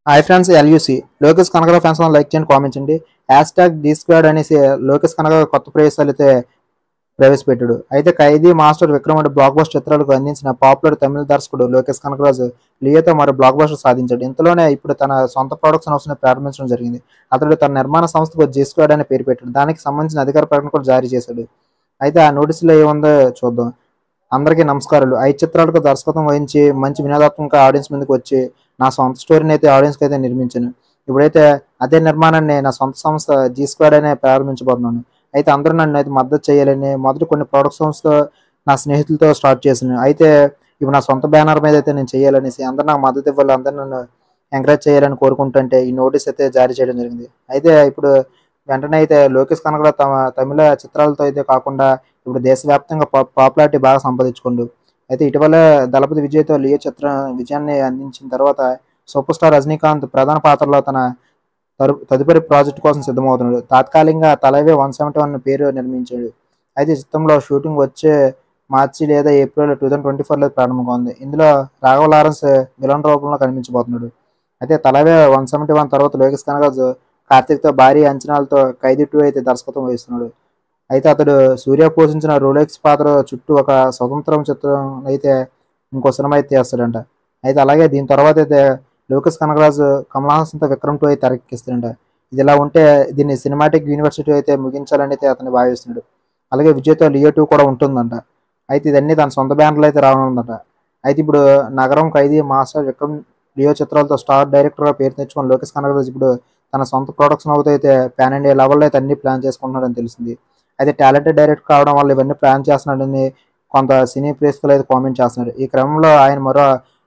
hi friends LUC Lokesh Kanagaraj fans like చేయండి comment చేయండి hashtag D squad అనేసి లోకేష్ కనగరావు కొత్త ప్రవేశాలు అయితే ప్రవేశపెట్టాడు అయితే ఖైదీ మాస్టర్ విక్రమ్ వంటి బ్లాక్ బస్టర్ చిత్రాలకు అందించిన పాపులర్ తమిళ దర్శకుడు లోకేష్ కనకరాజు లియోతో మరో బ్లాక్ బస్టర్ సాధించాడు ఇంతలోనే ఇప్పుడు తన సొంత ప్రొడక్షన్ హౌస్ ని ప్రారంభించడం జరిగింది అతడు తన నిర్మాణ సంస్థకు జీ స్క్వాడ్ అనే పేరు పెట్టాడు దానికి సంబంధించిన అధికార ప్రకటన కూడా జారీ చేశాడు అయితే ఆ నోటీసులో ఏముందో చూద్దాం అందరికీ నమస్కారాలు ఐదు చిత్రాలకు దర్శకత్వం వహించి మంచి వినోదాత్మక ఆడియన్స్ ముందుకు వచ్చి నా సొంత స్టోరీని అయితే ఆడియన్స్కి అయితే నిర్మించాను ఇప్పుడైతే అదే నిర్మాణాన్ని నా సొంత సంస్థ జీ స్క్వాడ్ అనే ప్రారంభించబోతున్నాను అయితే అందరూ నన్ను అయితే మద్దతు చేయాలని మొదటి కొన్ని ప్రొడక్షన్స్ నా స్నేహితులతో స్టార్ట్ చేశాను అయితే ఇప్పుడు నా సొంత బ్యానర్ మీద అయితే నేను చేయాలనేసి అందరూ నాకు మద్దతు ఇవ్వాలి అందరూ నన్ను ఎంకరేజ్ చేయాలని కోరుకుంటుంటే ఈ నోటీస్ అయితే జారీ చేయడం జరిగింది అయితే ఇప్పుడు వెంటనే అయితే లోకేష్ కనగడ తమ తమిళ చిత్రాలతో అయితే కాకుండా ఇప్పుడు దేశవ్యాప్తంగా పా- పాపులారిటీ బాగా సంపాదించుకుండు అయితే ఇటీవల దళపతి విజయ్తో లియో చిత్రం విజయాన్ని అందించిన తర్వాత సూపర్ స్టార్ రజనీకాంత్ ప్రధాన పాత్రలో తన తరు- తదుపరి ప్రాజెక్ట్ కోసం సిద్ధమవుతున్నాడు తాత్కాలికంగా తలవే వన్ సెవెంటీ వన్ పేరు నిర్మించాడు అయితే ఈ చిత్రంలో షూటింగ్ వచ్చే మార్చి లేదా ఏప్రిల్ టూ థౌసండ్ ట్వంటీ ఫోర్లో ప్రారంభంగా ఉంది ఇందులో రాఘవ లారెన్స్ విలన్ రూపంలో కనిపించబోతున్నాడు అయితే తలవే వన్ సెవెంటీ వన్ తర్వాత లోకేష్ కనగరాజు కార్తీక్తో భారీ అంచనాలతో ఖైదీ టూ అయితే దర్శకత్వం వహిస్తున్నాడు అయితే అతడు సూర్య పోషించిన రోలెక్స్ పాత్ర చుట్టూ ఒక స్వతంత్రం చిత్రం అయితే ఇంకో సినిమా అయితే చేస్తాడంట అయితే అలాగే దీని తర్వాత అయితే లోకేష్ కనగరాజు కమల్ హాసన్తో విక్రమ్ టూ అయితే తెరకెక్కిస్తాడంట ఇది ఇలా ఉంటే దీన్ని సినిమాటిక్ యూనివర్సిటీ అయితే ముగించాలని అయితే అతను భావిస్తున్నాడు అలాగే విజయ్తో లియో టూ కూడా ఉంటుందంట అయితే ఇదన్నీ తన సొంత బ్యానర్లో అయితే రానుందంట అయితే ఇప్పుడు నగరం ఖైదీ మాస్టర్ విక్రమ్ లియో చిత్రాలతో స్టార్ డైరెక్టర్గా పేరు తెచ్చుకున్న లోకేష్ కనగరాజు ఇప్పుడు తన సొంత ప్రొడక్షన్ అవుతూ అయితే పాన్ ఇండియా లెవెల్లో అయితే అన్ని ప్లాన్ చేసుకుంటున్నాడని తెలిసింది అయితే టాలెంటెడ్ డైరెక్టర్ కావడం వల్ల ఇవన్నీ ప్లాన్ చేస్తున్నాడని కొంత సినీ ప్రేక్షకులు అయితే కామెంట్ చేస్తున్నారు ఈ క్రమంలో ఆయన మరో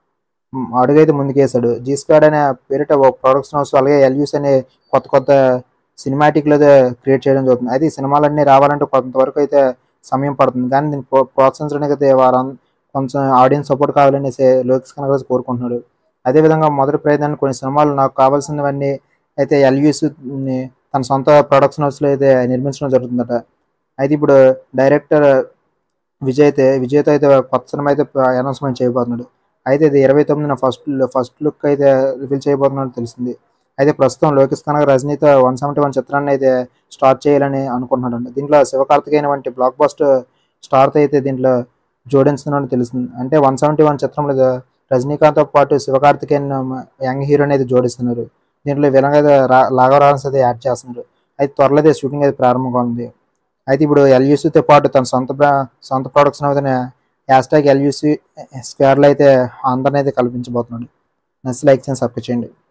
మ్, అడుగైతే ముందుకేశాడు జీ స్క్వాడ్ అనే పేరిట ఒక ప్రొడక్షన్ హౌస్ అలాగే ఎల్యూస్ అనే కొత్త కొత్త సినిమాటిక్లు అయితే క్రియేట్ చేయడం జరుగుతుంది అయితే ఈ సినిమాలన్నీ రావాలంటే కొంతవరకు అయితే సమయం పడుతుంది కానీ దీన్ని ప్రో ప్రోత్సహించడానికి అయితే వారు కొంచెం ఆడియన్స్ సపోర్ట్ కావాలనేసి లోకేష్ కనగరాజు కోరుకుంటున్నాడు అదేవిధంగా మొదటి ప్రయత్నాన్ని కొన్ని సినిమాలు నాకు కావాల్సినవన్నీ అయితే ఎల్యూస్ తన సొంత ప్రొడక్షన్ హౌస్లో అయితే నిర్మించడం జరుగుతుందట అయితే ఇప్పుడు డైరెక్టర్ విజయ్ అయితే విజయ్తో అయితే కొత్త సినిమా అయితే అనౌన్స్మెంట్ చేయబోతున్నాడు అయితే ఇది ఇరవై తొమ్మిదిన ఫస్ట్ ఫస్ట్ లుక్ అయితే రివీల్ చేయబోతున్నట్టు తెలిసింది అయితే ప్రస్తుతం లోకేష్ కనగ రజనీతో వన్ సెవెంటీ వన్ చిత్రాన్ని అయితే స్టార్ట్ చేయాలని అనుకుంటున్నాడు దీంట్లో శివకార్తికేయన్ వంటి బ్లాక్ బస్టర్ స్టార్తో అయితే దీంట్లో జోడించుతున్నట్టు తెలుస్తుంది అంటే వన్ సెవెంటీ వన్ చిత్రంలో రజనీకాంత్తో పాటు శివకార్తికేయన్ యంగ్ హీరోని అయితే జోడిస్తున్నారు దీంట్లో విలంగా లాఘవరాన్స్ అయితే యాడ్ చేస్తున్నారు అయితే త్వరలో అయితే షూటింగ్ అయితే ప్రారంభంగా ఉంది అయితే ఇప్పుడు ఎల్యూసీతో పాటు తన సొంత బ్రా- సొంత ప్రొడక్షన్ అవుతున్న హ్యాష్ ట్యాగ్ ఎల్యూసీ స్క్వేర్లో అయితే అందరిని అయితే కల్పించబోతున్నాడు నచ్చి లైక్ చేయండి సబ్స్క్రైబ్ చేయండి